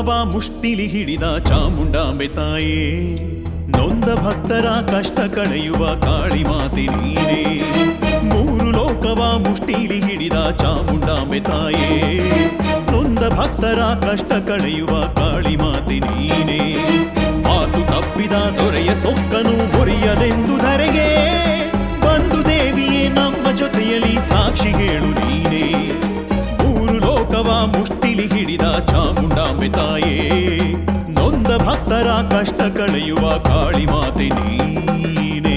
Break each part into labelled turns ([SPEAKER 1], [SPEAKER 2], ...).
[SPEAKER 1] ಲೋಕವ ಮುಷ್ಟಿಲಿ ಹಿಡಿದ ಚಾಮುಂಡಾಂಬೆ ತಾಯೇ ನೊಂದ ಭಕ್ತರ ಕಷ್ಟ ಕಳೆಯುವ ಕಾಳಿ ಮಾತೆ ನೀನೇ ಮೂರು ಲೋಕವ ಮುಷ್ಟಿಲಿ ಹಿಡಿದ ಚಾಮುಂಡಾಂಬೆ ತಾಯೇ ನೊಂದ ಭಕ್ತರ ಕಷ್ಟ ಕಳೆಯುವ ಕಾಳಿ ಮಾತೆ ನೀನೇ ಮಾತು ತಪ್ಪಿದ ದೊರೆಯ ಸೊಕ್ಕನು ಮುರಿಯಲೆಂದು ಧರೆಗೆ ಬಂದು ದೇವಿಯೇ ನಮ್ಮ ಜೊತೆಯಲ್ಲಿ ಸಾಕ್ಷಿ ಹೇಳು ನೀನೇ ಮೂರು ಲೋಕವ ಮುಷ್ಟಿಲಿ ಹಿಡಿದ ಚಾಮುಂಡಾಂಬೆ ತಾಯೇ ನೊಂದ ಭಕ್ತರ ಕಷ್ಟ ಕಳೆಯುವ ಕಾಳಿ ಮಾತೆ ನೀನೇ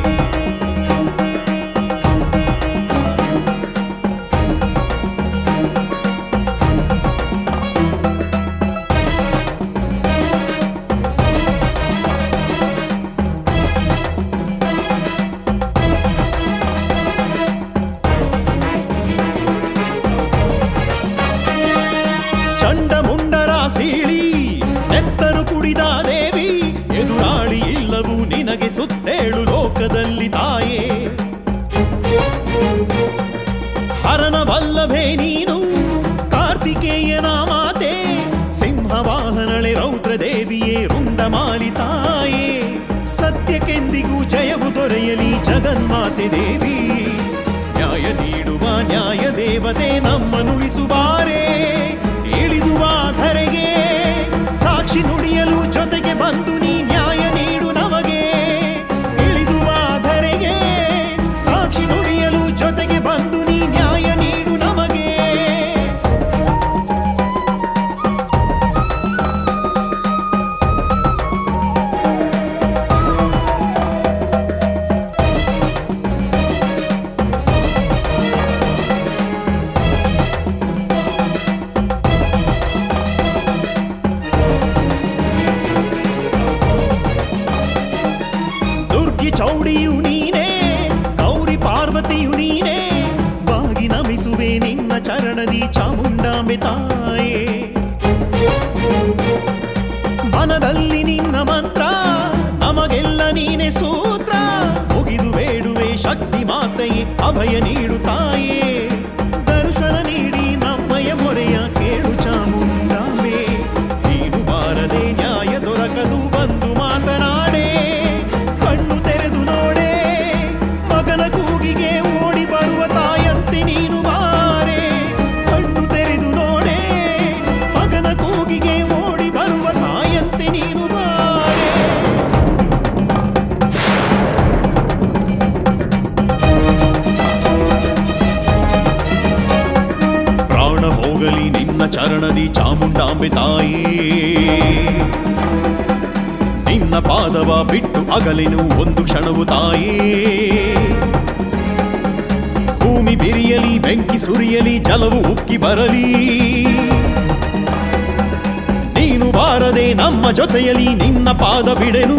[SPEAKER 1] ಚಂಡ ಮುಂಡರ ಸೀಳಿ ನೆತ್ತರು ಕುಡಿದ ದೇವಿ ಎದುರಾಳಿ ಇಲ್ಲವು ನಿನಗೆ ಸುತ್ತೇಳು ಲೋಕದಲ್ಲಿ ತಾಯೇ ಹರನ ವಲ್ಲಭೆ ನೀನು ಕಾರ್ತಿಕೇಯನ ಮಾತೆ ಸಿಂಹವಾಹನಳೆ ರೌದ್ರ ದೇವಿಯೇ ರುಂಡಮಾಲಿ ತಾಯೇ ಸತ್ಯಕ್ಕೆಂದಿಗೂ ಜಯವು ದೊರೆಯಲಿ ಜಗನ್ಮಾತೆ ದೇವಿ ನ್ಯಾಯ ನೀಡುವ ನ್ಯಾಯ ದೇವತೆ ನಮ್ಮನುಳಿಸುವಾರೆ ಇಳಿದುವ ಧರೆಗೆ ಸಾಕ್ಷಿ ನುಡಿಯಲು ಜೊತೆಗೆ ಬಂದು ನೀ ನ್ಯಾಯ ನೀಡು ನಮಗೆ ಇಳಿದುವ ಧರೆಗೆ ಸಾಕ್ಷಿ ನುಡಿಯಲು ಜೊತೆಗೆ ಬಂದು ನೀ ನ್ಯಾಯ ನೀಡು ನಮಗೆ ದುರ್ಗಿ ಚೌಡಿಯು ನೀನೇ ಗೌರಿ ಪಾರ್ವತಿಯು ನೀನೇ ಬಾಗಿ ನಮಿಸುವೆ ನಿನ್ನ ಚರಣದಿ ಚಾಮುಂಡಾಂಬೆ ತಾಯೇ ಮನದಲ್ಲಿ ನಿನ್ನ ಮಂತ್ರ ನಮಗೆಲ್ಲ ನೀನೆ ಸೂತ್ರ ಮುಗಿದು ಬೇಡುವೆ ಶಕ್ತಿ ಮಾತೆಯೇ ಅಭಯ ನೀಡು ತಾಯೇ ದರ್ಶನ ನೀಡಿ ನಮ್ಮಯ ಮೊರೆಯ ಕೇಳು ಚಾಮುಂಡಾಂಬೆ ನೀನು ಬಾರದೆ ನ್ಯಾಯ ದೊರಕದು ಬಂದು ಮಾತನಾಡೆ ಕಣ್ಣು ತೆರೆದು ನೋಡೆ ಮಗನ ಕೂಗಿಗೆ ಓಡಿ ಬರುವ ತಾಯಂತೆ ನೀನು ಬಾರೆ ಕಣ್ಣು ತೆರೆದು ನೋಡೆ ಮಗನ ಕೂಗಿಗೆ ಓಡಿ ಬರುವ ತಾಯಂತೆ ನೀನು ಬಾರೆ ಪ್ರಾಣ ಹೋಗಲಿ ನಿನ್ನ ಚರಣದಿ ಚಾಮುಂಡಾಂಬೆ ತಾಯೇ ನಿನ್ನ ಪಾದವ ಬಿಟ್ಟು ಅಗಲೆನು ಒಂದು ಕ್ಷಣವು ತಾಯೇ ಭೂಮಿ ಬಿರಿಯಲಿ ಬೆಂಕಿ ಸುರಿಯಲಿ ಜಲವು ಉಕ್ಕಿ ಬರಲಿ ನೀನು ಬಾರದೆ ನಮ್ಮ ಜೊತೆಯಲಿ ನಿನ್ನ ಪಾದ ಬಿಡೆನು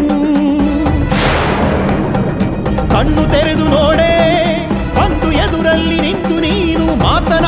[SPEAKER 1] ಕಣ್ಣು ತೆರೆದು ನೋಡೆ ಬಂದು ಎದುರಲ್ಲಿ ನಿಂತು ನೀನು ಮಾತನಾಡೆ